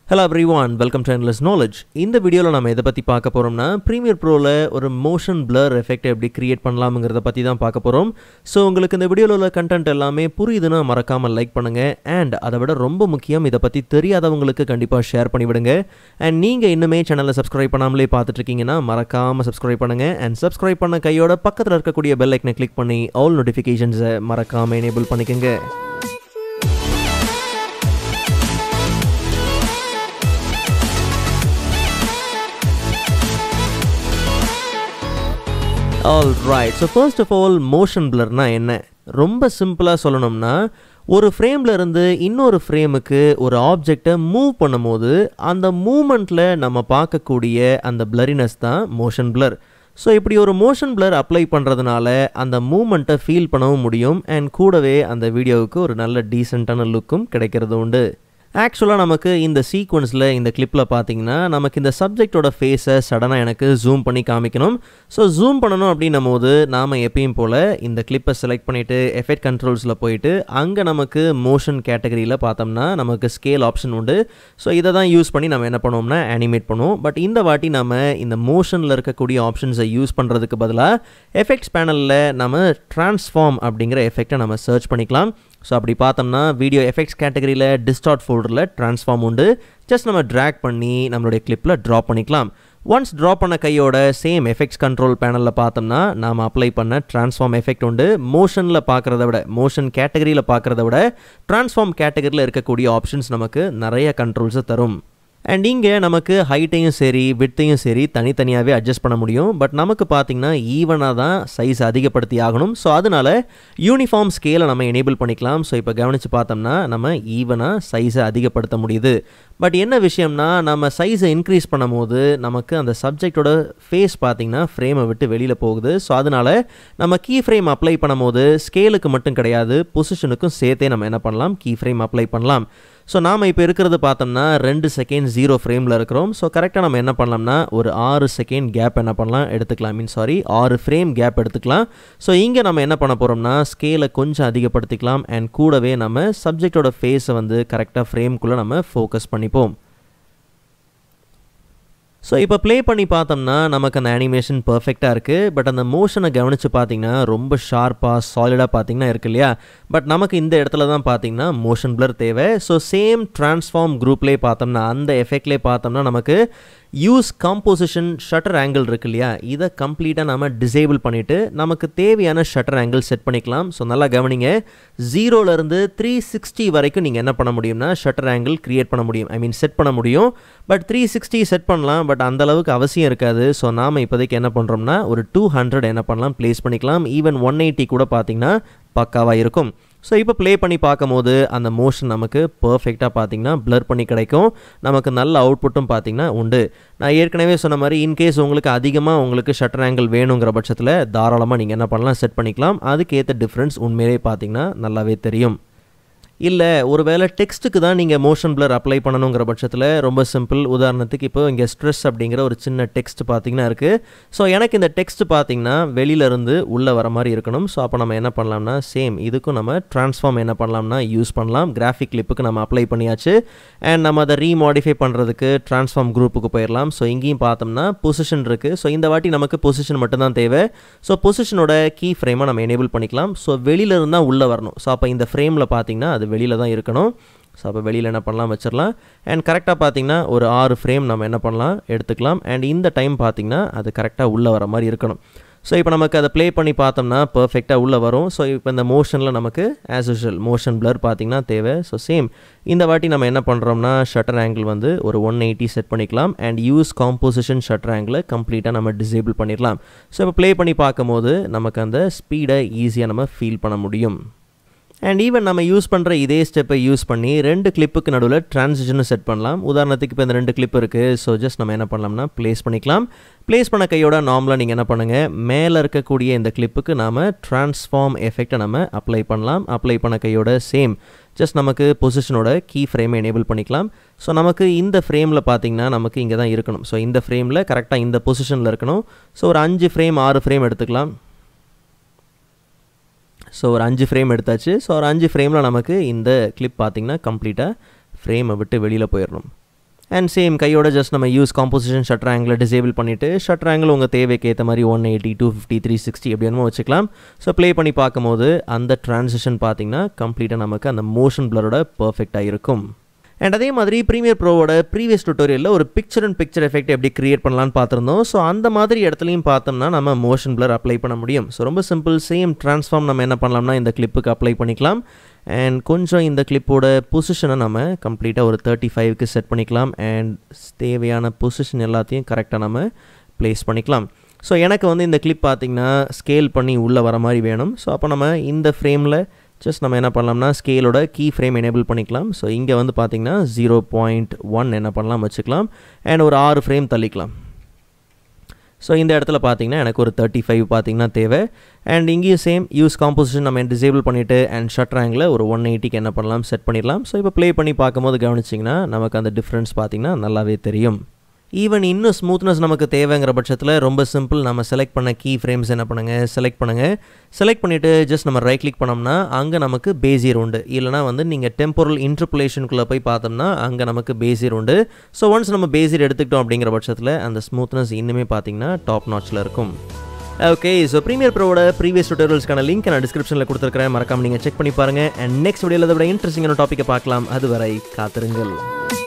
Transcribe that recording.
hello everyone welcome to endless knowledge இந்த வீடியோவில் நம்ம எதை பற்றி பார்க்க போகிறோம்னா ப்ரீமியர் ப்ரோவில் ஒரு மோஷன் blur எஃபெக்ட் எப்படி கிரியேட் பண்ணலாம்ங்கிறத பற்றி தான் பார்க்க போகிறோம் ஸோ உங்களுக்கு இந்த வீடியோவில் உள்ள கண்டென்ட் எல்லாமே புரியுதுன்னா மறக்காமல் லைக் பண்ணுங்கள் அண்ட் அதை விட ரொம்ப முக்கியம் இதை பற்றி தெரியாதவங்களுக்கு கண்டிப்பாக ஷேர் பண்ணிவிடுங்க அண்ட் நீங்கள் இன்னுமே சேனலை சப்ஸ்கிரைப் பண்ணாமலே பார்த்துட்டு இருக்கீங்கன்னா மறக்காமல் சப்ஸ்கிரைப் பண்ணுங்கள் அண்ட் சப்ஸ்கிரைப் பண்ண கையோட பக்கத்தில் இருக்கக்கூடிய பெல் ஐக்கனை கிளிக் பண்ணி ஆல் நோட்டிஃபிகேஷன்ஸை மறக்காமல் எனேபிள் பண்ணிக்கோங்க all right so first of all motion பிளர்னா என்ன ரொம்ப சிம்பிளாக சொல்லணும்னா ஒரு ஃப்ரேமில் இருந்து இன்னொரு ஃப்ரேமுக்கு ஒரு ஆப்ஜெக்டை மூவ் பண்ணும்போது அந்த மூமெண்ட்டில் நம்ம பார்க்கக்கூடிய அந்த பிளரினஸ் தான் மோஷன் பிளர் ஸோ இப்படி ஒரு மோஷன் பிளர் அப்ளை பண்ணுறதுனால அந்த மூமெண்ட்டை ஃபீல் பண்ணவும் முடியும் அண்ட் கூடவே அந்த வீடியோவுக்கு ஒரு நல்ல டீசெண்டான லுக்கும் கிடைக்கிறது உண்டு ஆக்சுவலாக நமக்கு இந்த சீக்வன்ஸில் இந்த கிளிப்பில் பார்த்தீங்கன்னா நமக்கு இந்த சப்ஜெக்டோட ஃபேஸை சடனாக எனக்கு ஜூம் பண்ணி காமிக்கணும் ஸோ ஜூம் பண்ணணும் அப்படின்னும் போது நாம் எப்பயும் போல் இந்த கிளிப்பை செலக்ட் பண்ணிவிட்டு எஃபெக்ட் கண்ட்ரோல்ஸில் போயிட்டு அங்கே நமக்கு மோஷன் கேட்டகரியில் பார்த்தோம்னா நமக்கு ஸ்கேல் ஆப்ஷன் உண்டு ஸோ இதை தான் யூஸ் பண்ணி நம்ம என்ன பண்ணுவோம்னா அனிமேட் பண்ணுவோம் பட் இந்த வாட்டி நம்ம இந்த மோஷனில் இருக்கக்கூடிய ஆப்ஷன்ஸை யூஸ் பண்ணுறதுக்கு பதிலாக எஃபெக்ட்ஸ் பேனலில் நம்ம ட்ரான்ஸ்ஃபார்ம் அப்படிங்கிற எஃபெக்டை நம்ம சர்ச் பண்ணிக்கலாம் ஸோ அப்படி பார்த்தோம்னா வீடியோ எஃபெக்ட்ஸ் கேட்டகரியில் டிஸ்டார்ட் ஃபோல்டரில் ட்ரான்ஸ்ஃபார்ம் உண்டு ஜஸ்ட் நம்ம ட்ராக் பண்ணி நம்மளுடைய கிளிப்பில் ட்ராப் பண்ணிக்கலாம் ஒன்ஸ் ட்ராப் பண்ண கையோட சேம் எஃபெக்ட்ஸ் கண்ட்ரோல் பேனலில் பார்த்தோம்னா நாம் அப்ளை பண்ண ட்ரான்ஸ்ஃபார்ம் எஃபெக்ட் உண்டு மோஷனில் பார்க்குறத விட மோஷன் கேட்டகரியில் பார்க்குறத விட ட்ரான்ஸ்ஃபார்ம் கேட்டகரியில் இருக்கக்கூடிய ஆப்ஷன்ஸ் நமக்கு நிறைய கண்ட்ரோல்ஸை தரும் அண்ட் இங்கே நமக்கு ஹைட்டையும் சரி விட்டையும் சரி தனித்தனியாகவே அட்ஜஸ்ட் பண்ண முடியும் பட் நமக்கு பார்த்திங்கன்னா ஈவனாக தான் சைஸ் அதிகப்படுத்தி ஆகணும் ஸோ அதனால் யூனிஃபார்ம் ஸ்கேலை நம்ம எனேபிள் பண்ணிக்கலாம் ஸோ இப்போ கவனித்து பார்த்தோம்னா நம்ம ஈவனாக சைஸை அதிகப்படுத்த முடியுது பட் என்ன விஷயம்னா நம்ம சைஸை இன்க்ரீஸ் பண்ணும்போது நமக்கு அந்த சப்ஜெக்டோட ஃபேஸ் பார்த்திங்கன்னா ஃப்ரேமை விட்டு வெளியில் போகுது ஸோ அதனால் நம்ம கீ ஃப்ரேம் அப்ளை பண்ணும்போது ஸ்கேலுக்கு மட்டும் கிடையாது பொசிஷனுக்கும் சேர்த்தே நம்ம என்ன பண்ணலாம் கீ ஃப்ரேம் அப்ளை பண்ணலாம் ஸோ நாம் இப்போ இருக்கிறது பார்த்தோம்னா ரெண்டு செகண்ட் ஜீரோ ஃப்ரேமில் இருக்கிறோம் ஸோ கரெக்டாக நம்ம என்ன பண்ணலாம்னா ஒரு ஆறு செகண்ட் கேப் என்ன பண்ணலாம் எடுத்துக்கலாம் மீன் சாரி ஆறு ஃப்ரேம் கேப் எடுத்துக்கலாம் ஸோ இங்கே நம்ம என்ன பண்ண போகிறோம்னா ஸ்கேலை கொஞ்சம் அதிகப்படுத்திக்கலாம் அண்ட் கூடவே நம்ம சப்ஜெக்டோட ஃபேஸை வந்து கரெக்டாக ஃப்ரேம்குள்ளே நம்ம ஃபோக்கஸ் பண்ணிப்போம் ஸோ இப்போ ப்ளே பண்ணி பார்த்தோம்னா நமக்கு அந்த அனிமேஷன் பர்ஃபெக்டாக இருக்குது பட் அந்த மோஷனை கவனித்து பார்த்தீங்கன்னா ரொம்ப ஷார்ப்பாக சாலிடாக பார்த்தீங்கன்னா இருக்கு இல்லையா பட் நமக்கு இந்த இடத்துல தான் பார்த்தீங்கன்னா மோஷன் பிளர் தேவை ஸோ சேம் ட்ரான்ஸ்ஃபார்ம் குரூப்லேயே பார்த்தோம்னா அந்த எஃபெக்ட்லேயே பார்த்தோம்னா நமக்கு யூஸ் காம்போசிஷன் ஷட்டர் ஆங்கிள் இருக்கு இல்லையா இதை கம்ப்ளீட்டாக நம்ம டிசேபிள் பண்ணிவிட்டு நமக்கு தேவையான ஷட்டர் ஆங்கிள் செட் பண்ணிக்கலாம் ஸோ நல்லா கவனிங்க ஜீரோலேருந்து த்ரீ சிக்ஸ்டி வரைக்கும் நீங்கள் என்ன பண்ண முடியும்னா ஷட்டர் ஆங்கிள் க்ரியேட் பண்ண முடியும் ஐ மீன் செட் பண்ண முடியும் பட் த்ரீ சிக்ஸ்டி செட் பண்ணலாம் பட் அந்த அளவுக்கு அவசியம் இருக்காது ஸோ நாம் இப்போதைக்கு என்ன பண்ணுறோம்னா ஒரு டூ ஹண்ட்ரட் என்ன பண்ணலாம் ப்ளேஸ் பண்ணிக்கலாம் ஈவன் ஒன் எயிட்டி கூட பார்த்தீங்கன்னா பக்காவாக இருக்கும் ஸோ இப்போ ப்ளே பண்ணி பார்க்கும்போது அந்த மோஷன் நமக்கு பர்ஃபெக்டாக பார்த்தீங்கன்னா ப்ளர் பண்ணி கிடைக்கும் நமக்கு நல்ல அவுட்புட்டும் பார்த்தீங்கன்னா உண்டு நான் ஏற்கனவே சொன்ன மாதிரி இன்கேஸ் உங்களுக்கு அதிகமாக உங்களுக்கு ஷட்டர் ஆங்கிள் வேணுங்கிற பட்சத்தில் தாராளமாக நீங்கள் என்ன பண்ணலாம் செட் பண்ணிக்கலாம் அதுக்கேற்ற டிஃப்ரென்ஸ் உண்மையிலே பார்த்தீங்கன்னா நல்லாவே தெரியும் இல்லை ஒருவேளை டெக்ஸ்ட்டுக்கு தான் நீங்கள் மோஷன் பிளர் அப்ளை பண்ணணுங்கிற பட்சத்தில் ரொம்ப சிம்பிள் உதாரணத்துக்கு இப்போ இங்கே ஸ்ட்ரெஸ் அப்படிங்கிற ஒரு சின்ன டெக்ஸ்ட் பார்த்தீங்கன்னா இருக்குது ஸோ எனக்கு இந்த டெக்ஸ்ட் பார்த்தீங்கன்னா வெளியிலேருந்து உள்ளே வர மாதிரி இருக்கணும் ஸோ அப்போ நம்ம என்ன பண்ணலாம்னா சேம் இதுக்கும் நம்ம ட்ரான்ஸ்ஃபார்ம் என்ன பண்ணலாம்னா யூஸ் பண்ணலாம் கிராஃபிக் கிளிப்புக்கு நம்ம அப்ளை பண்ணியாச்சு அண்ட் நம்ம அதை ரீமாடிஃபை பண்ணுறதுக்கு ட்ரான்ஸ்ஃபார்ம் குரூப்புக்கு போயிடலாம் ஸோ இங்கேயும் பார்த்தோம்னா பொசிஷன் இருக்குது ஸோ இந்த வாட்டி நமக்கு பொசிஷன் மட்டும்தான் தேவை ஸோ பொசிஷனோட கீ ஃப்ரேமை நம்ம எனேபிள் பண்ணிக்கலாம் ஸோ வெளியிலேருந்து தான் உள்ளே வரணும் ஸோ அப்போ இந்த ஃப்ரேமில் பார்த்தீங்கன்னா அது வெளியில் தான் இருக்கணும் ஸோ அப்போ வெளியில் என்ன பண்ணலாம் வச்சிடலாம் அண்ட் கரெக்டாக பார்த்தீங்கன்னா ஒரு ஆறு ஃப்ரேம் நம்ம என்ன பண்ணலாம் எடுத்துக்கலாம் அண்ட் இந்த டைம் பார்த்திங்கன்னா அது கரெக்டாக உள்ளே வர மாதிரி இருக்கணும் ஸோ இப்போ நமக்கு அதை ப்ளே பண்ணி பார்த்தோம்னா பர்ஃபெக்டாக உள்ளே வரும் ஸோ இப்போ இந்த மோஷனில் நமக்கு ஆஸ் யூஷுவல் மோஷன் பிளர் பார்த்திங்கன்னா தேவை ஸோ சேம் இந்த வாட்டி நம்ம என்ன பண்ணுறோம்னா ஷட்டர் ஆங்கிள் வந்து ஒரு ஒன் எயிட்டி செட் பண்ணிக்கலாம் அண்ட் யூஸ் காம்போசிஷன் ஷட்டர் ஆங்கிளை கம்ப்ளீட்டாக நம்ம டிசேபிள் பண்ணிடலாம் ஸோ இப்போ ப்ளே பண்ணி பார்க்கும்போது நமக்கு அந்த ஸ்பீடை ஈஸியாக நம்ம ஃபீல் பண்ண முடியும் அண்ட் ஈவன் நம்ம யூஸ் பண்ணுற இதே ஸ்டெப்பை யூஸ் பண்ணி ரெண்டு கிளிப்புக்கு நடுவில் ட்ரான்சிஷனும் செட் பண்ணலாம் உதாரணத்துக்கு இப்போ இந்த ரெண்டு கிளிப் இருக்குது ஸோ ஜஸ்ட் நம்ம என்ன பண்ணலாம்னா ப்ளேஸ் பண்ணிக்கலாம் ப்ளேஸ் பண்ண கையோட நார்மலாக நீங்கள் என்ன பண்ணுங்கள் மேலே இருக்கக்கூடிய இந்த கிளிப்புக்கு நாம் ட்ரான்ஸ்ஃபார்ம் எஃபெக்டை நம்ம அப்ளை பண்ணலாம் அப்ளை பண்ண கையோட சேம் ஜஸ்ட் நமக்கு பொசிஷனோட கீ ஃப்ரேமை எனேபிள் பண்ணிக்கலாம் ஸோ நமக்கு இந்த ஃப்ரேமில் பார்த்தீங்கன்னா நமக்கு இங்கே தான் இருக்கணும் ஸோ இந்த ஃப்ரேமில் கரெக்டாக இந்த பொசிஷனில் இருக்கணும் ஸோ ஒரு அஞ்சு ஃப்ரேம் ஆறு ஃப்ரேம் எடுத்துக்கலாம் ஸோ ஒரு அஞ்சு ஃப்ரேம் எடுத்தாச்சு ஸோ ஒரு அஞ்சு ஃப்ரேமில் நமக்கு இந்த கிளிப் பார்த்திங்கன்னா கம்ப்ளீட்டாக ஃப்ரேமை விட்டு வெளியில் போயிடணும் அண்ட் சேம் கையோட ஜஸ்ட் நம்ம யூஸ் காம்போசிஷன் ஷட்டர் ஆங்கிளை டிசேபிள் பண்ணிவிட்டு ஷட்டர் ஆங்கிள் உங்கள் தேவைக்கு ஏற்ற மாதிரி one eighty two fifty three sixty அப்படி என்னமோ வச்சுக்கலாம் ஸோ ப்ளே பண்ணி பார்க்கும்போது அந்த ட்ரான்சிஷன் பார்த்தீங்கன்னா கம்ப்ளீட்டாக நமக்கு அந்த மோஷன் பிளரோட பர்ஃபெக்டாக இருக்கும் அண்ட் அதே மாதிரி ப்ரீமியர் ப்ரோவோட ப்ரீவியஸ் டுட்டோரியலில் ஒரு பிக்சர் அண்ட் பிக்சர் எஃபெக்ட் எப்படி கிரியேட் பண்ணலான்னு பார்த்துருந்தோம் ஸோ அந்த மாதிரி இடத்துலையும் பார்த்தோம்னா நம்ம மோஷன் பிளர் அப்ளை பண்ண முடியும் ஸோ ரொம்ப சிம்பிள் சேம் ட்ரான்ஸ்ஃபார்ம் நம்ம என்ன பண்ணலாம்னா இந்த கிளிப்புக்கு அப்ளை பண்ணிக்கலாம் அண்ட் கொஞ்சம் இந்த கிளிப்போட பொசிஷனை நம்ம கம்ப்ளீட்டாக ஒரு தேர்ட்டி ஃபைவ்க்கு செட் பண்ணிக்கலாம் அண்ட் தேவையான பொசிஷன் எல்லாத்தையும் கரெக்டாக நம்ம ப்ளேஸ் பண்ணிக்கலாம் ஸோ எனக்கு வந்து இந்த கிளிப் பார்த்திங்கன்னா ஸ்கேல் பண்ணி உள்ளே வர மாதிரி வேணும் ஸோ அப்போ நம்ம இந்த ஃப்ரேமில் ஜஸ்ட் நம்ம என்ன பண்ணலாம்னா ஸ்கேலோட கீ ஃப்ரேம் எனேபிள் பண்ணிக்கலாம் ஸோ இங்கே வந்து பார்த்திங்கன்னா ஜீரோ பாயிண்ட் ஒன் என்ன பண்ணலாம் வச்சுக்கலாம் அண்ட் ஒரு ஆறு ஃப்ரேம் தள்ளிக்கலாம் ஸோ இந்த இடத்துல பார்த்தீங்கன்னா எனக்கு ஒரு தேர்ட்டி ஃபைவ் பார்த்தீங்கன்னா தேவை அண்ட் இங்கேயும் சேம் யூஸ் காம்போசிஷன் நம்ம டிசேபிள் பண்ணிவிட்டு அண்ட் ஷட்டர் ஆங்கில் ஒரு ஒன் எயிட்டிக்கு என்ன பண்ணலாம் செட் பண்ணிடலாம் ஸோ இப்போ ப்ளே பண்ணி பார்க்கும்போது கவனிச்சிங்கன்னா நமக்கு அந்த டிஃப்ரென்ஸ் பார்த்திங்கன்னா நல்லாவே தெரியும் ஈவன் இன்னும் ஸ்மூத்னஸ் நமக்கு தேவைங்கிற பட்சத்தில் ரொம்ப சிம்பிள் நம்ம செலக்ட் பண்ண கீ ஃப்ரேம்ஸ் என்ன பண்ணுங்கள் செலக்ட் பண்ணுங்கள் செலக்ட் பண்ணிவிட்டு ஜஸ்ட் நம்ம ரைட் கிளிக் பண்ணோம்னா அங்கே நமக்கு பேசியர் உண்டு இல்லைனா வந்து நீங்கள் டெம்பரல் இன்டர்புலேஷனுக்குள்ளே போய் பார்த்தோம்னா அங்கே நமக்கு பேசியர் உண்டு ஸோ ஒன்ஸ் நம்ம பேசியர் எடுத்துக்கிட்டோம் அப்படிங்கிற பட்சத்தில் அந்த ஸ்மூத்னஸ் இன்னுமே பார்த்தீங்கன்னா டாப் நாட்சில் இருக்கும் ஓகே ஸோ ப்ரீமியர் ப்ரோவோட ப்ரீவியஸ் டுட்டோரியல்ஸ்க்கான லிங்க் நான் டிஸ்கிரிப்ஷனில் கொடுத்துருக்கிறேன் மறக்காம நீங்கள் செக் பண்ணி பாருங்கள் அண்ட் நெக்ஸ்ட் வீடியோவில் விட இன்ட்ரெஸ்டிங்கான டாப்பிக்கை பார்க்கலாம் அதுவரை காத்திருங்கள்